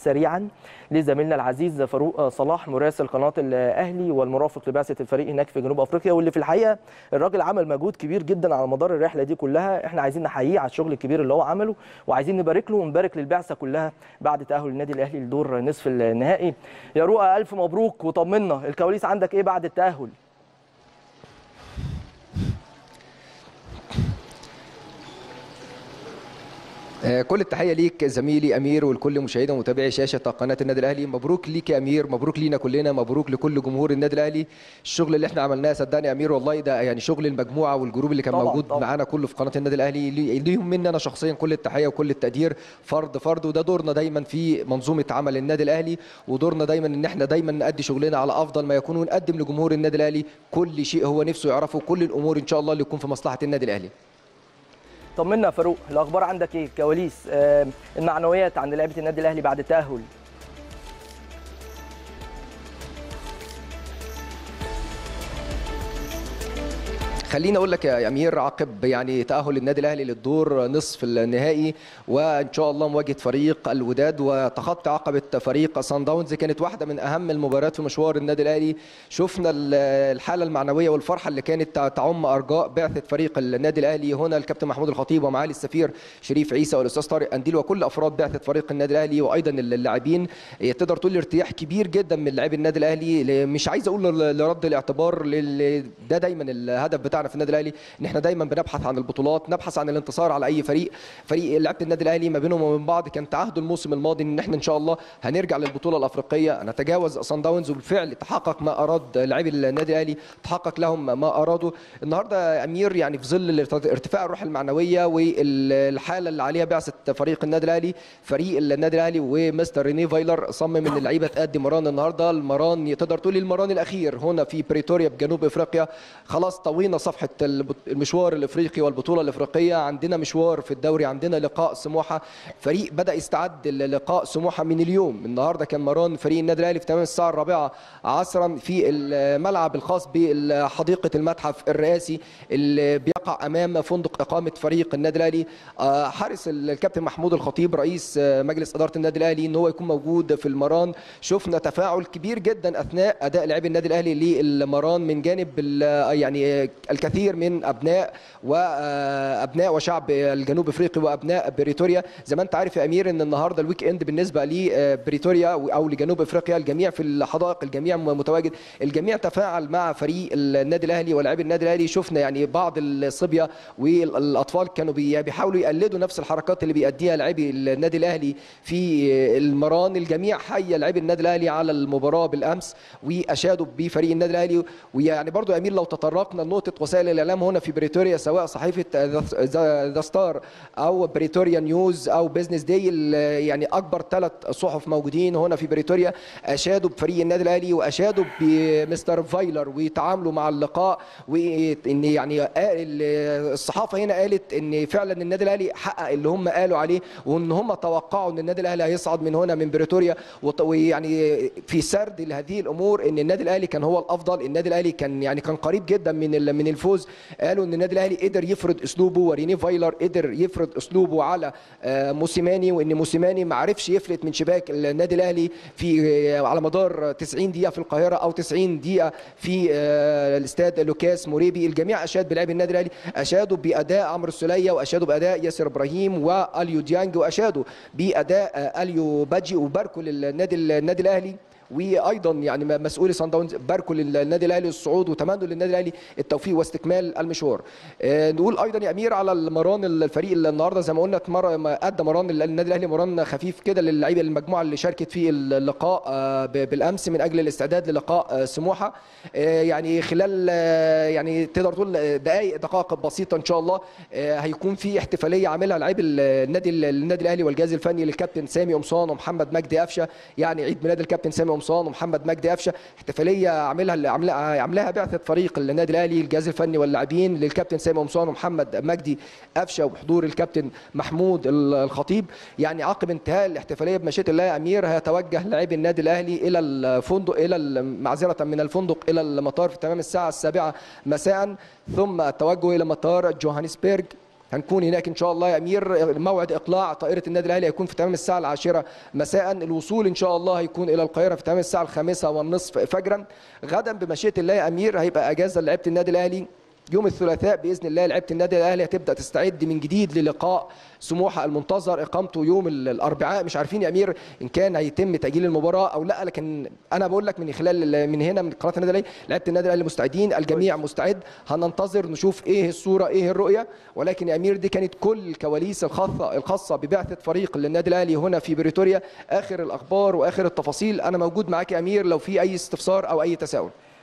سريعا لزميلنا العزيز فاروق صلاح مراسل قناه الاهلي والمرافق لبعثه الفريق هناك في جنوب افريقيا واللي في الحقيقه الراجل عمل مجهود كبير جدا على مدار الرحله دي كلها احنا عايزين نحييه على الشغل الكبير اللي هو عمله وعايزين نبارك له ونبارك للبعثه كلها بعد تاهل النادي الاهلي لدور نصف النهائي يا رؤى الف مبروك وطمنا الكواليس عندك ايه بعد التاهل كل التحيه ليك زميلي امير ولكل مشاهدي ومتابعي شاشه قناه النادي الاهلي مبروك ليك يا امير مبروك لينا كلنا مبروك لكل جمهور النادي الاهلي الشغل اللي احنا عملناه صدقني يا امير والله ده يعني شغل المجموعه والجروب اللي كان طبعاً، موجود طبعاً. معانا كله في قناه النادي الاهلي لي- ليهم مني انا شخصيا كل التحيه وكل التقدير فرد فرد وده دورنا دايما في منظومه عمل النادي الاهلي ودورنا دايما ان احنا دايما نأدي شغلنا على افضل ما يكون ونقدم لجمهور النادي الاهلي كل شيء هو نفسه يعرفه كل الامور ان شاء الله اللي يكون في مصلحه النادي الاهلي طمنا يا فاروق الاخبار عندك ايه كواليس آه، المعنويات عند لعيبه النادي الاهلي بعد التاهل خليني اقول لك يا امير عقب يعني تاهل النادي الاهلي للدور نصف النهائي وان شاء الله مواجهه فريق الوداد وتخطي عقبه فريق سان داونز كانت واحده من اهم المباريات في مشوار النادي الاهلي شفنا ال- الحاله المعنويه والفرحه اللي كانت تعم ارجاء بعثه فريق النادي الاهلي هنا الكابتن محمود الخطيب ومعالي السفير شريف عيسى والاستاذ طارق انديل وكل افراد بعثه فريق النادي الاهلي وايضا اللاعبين تقدر تقول ارتياح كبير جدا من لاعبي النادي الاهلي مش عايز اقول ل- لرد الاعتبار لل- ده دايما الهدف بتاعنا في النادي الاهلي ان احنا دايما بنبحث عن البطولات نبحث عن الانتصار على اي فريق فريق لعيبه النادي الاهلي ما بينهم وبين بعض كان تعهد الموسم الماضي ان احنا ان شاء الله هنرجع للبطوله الافريقيه نتجاوز صن داونز وبالفعل تحقق ما اراد لاعبي النادي الاهلي تحقق لهم ما ارادوا النهارده يا امير يعني في ظل ارتفاع الروح المعنويه والحاله اللي عليها بعثه فريق النادي الاهلي فريق النادي الاهلي ومستر ريني فايلر صمم ان اللعيبه تأدي مران النهارده المران تقدر تقول المران الاخير هنا في بريتوريا بجنوب افريقيا خلاص طوينا صفحه البط- المشوار الافريقي والبطوله الافريقيه عندنا مشوار في الدوري عندنا لقاء سموحه فريق بدا يستعد للقاء سموحه من اليوم النهارده كان مران فريق النادي الاهلي في تمام الساعه الرابعه عصرا في الملعب الخاص بحديقه المتحف الرئاسي اللي بيقع امام فندق اقامه فريق النادي الاهلي آه، حرص الكابتن محمود الخطيب رئيس آه، مجلس اداره النادي الاهلي ان هو يكون موجود في المران شفنا تفاعل كبير جدا اثناء اداء لاعبي النادي الاهلي للمران من جانب ال- يعني الكثير من ابناء وابناء وشعب الجنوب افريقي وابناء بريتوريا زي ما انت عارف يا امير ان النهارده الويك اند بالنسبه لبريتوريا او لجنوب افريقيا الجميع في الحدائق الجميع متواجد الجميع تفاعل مع فريق النادي الاهلي ولاعبي النادي الاهلي شفنا يعني بعض الصبيه والاطفال كانوا بي- بيحاولوا يقلدوا نفس الحركات اللي بيأديها لاعبي النادي الاهلي في المران الجميع حي لاعبي النادي الاهلي على المباراه بالامس واشادوا بفريق النادي الاهلي ويعني برضو يا امير لو تطرقنا لنقطه وسائل الاعلام هنا في بريتوريا سواء صحيفه ذا ستار او بريتوريا نيوز او بيزنس داي يعني اكبر ثلاث صحف موجودين هنا في بريتوريا اشادوا بفريق النادي الاهلي واشادوا بمستر فايلر وتعاملوا مع اللقاء وان يعني قال- الصحافه هنا قالت ان فعلا النادي الاهلي حقق اللي هم قالوا عليه وان هم توقعوا ان النادي الاهلي هيصعد من هنا من بريتوريا وط- ويعني في سرد لهذه الامور ان النادي الاهلي كان هو الافضل النادي الاهلي كان يعني كان قريب جدا من ال- من الفوز قالوا ان النادي الاهلي قدر يفرض اسلوبه وريني فايلر قدر يفرض اسلوبه على آه، موسيماني وان موسيماني ما عرفش يفلت من شباك النادي الاهلي في آه، على مدار 90 دقيقه في القاهره او 90 دقيقه في آه، الاستاد لوكاس موريبي الجميع اشاد بلاعبي النادي الاهلي اشادوا باداء عمرو السوليه واشادوا باداء ياسر ابراهيم واليو ديانج واشادوا باداء آه، اليو باجي وباركوا للنادي النادي الاهلي وايضا يعني مسؤولي صن داونز باركوا للنادي الاهلي الصعود وتمنوا للنادي الاهلي التوفيق واستكمال المشوار. آه، نقول ايضا يا امير على المران الفريق اللي النهارده زي ما قلنا اتمر- ما ادى مران النادي الاهلي مران خفيف كده للعيبه المجموعه اللي شاركت في اللقاء آه، ب- بالامس من اجل الاستعداد للقاء آه، سموحه آه، يعني خلال آه، يعني تقدر تقول دقائق دقائق بسيطه ان شاء الله آه، هيكون في احتفاليه عاملها لعيب النادي النادي الاهلي والجهاز الفني للكابتن سامي قمصان ومحمد مجدي قفشه يعني عيد ميلاد الكابتن سامي قمصان ومحمد مجدي قفشه احتفاليه عاملها عاملاها عاملاها بعثه فريق النادي الاهلي الجهاز الفني واللاعبين للكابتن سامي قمصان ومحمد مجدي قفشه وبحضور الكابتن محمود الخطيب يعني عقب انتهاء الاحتفاليه بمشيئه الله يا امير هيتوجه لاعبي النادي الاهلي الى الفندق الى ال- معذره من الفندق الى المطار في تمام الساعه السابعه مساء ثم التوجه الى مطار جوهانسبرج هنكون هناك ان شاء الله يا امير موعد اقلاع طائره النادي الاهلي هيكون في تمام الساعه العاشره مساء الوصول ان شاء الله هيكون الى القاهره في تمام الساعه الخامسه والنصف فجرا غدا بمشيئه الله يا امير هيبقى اجازه لعيبه النادي الاهلي يوم الثلاثاء باذن الله لعيبه النادي الاهلي هتبدا تستعد من جديد للقاء سموحه المنتظر اقامته يوم ال- الاربعاء مش عارفين يا امير ان كان هيتم تاجيل المباراه او لا لكن انا بقول لك من خلال ال- من هنا من قناه النادي الاهلي لعيبه النادي الاهلي مستعدين الجميع مستعد هننتظر نشوف ايه الصوره ايه الرؤيه ولكن يا امير دي كانت كل الكواليس الخاصه الخاصه ببعثه فريق للنادي الاهلي هنا في بريتوريا اخر الاخبار واخر التفاصيل انا موجود معاك يا امير لو في اي استفسار او اي تساؤل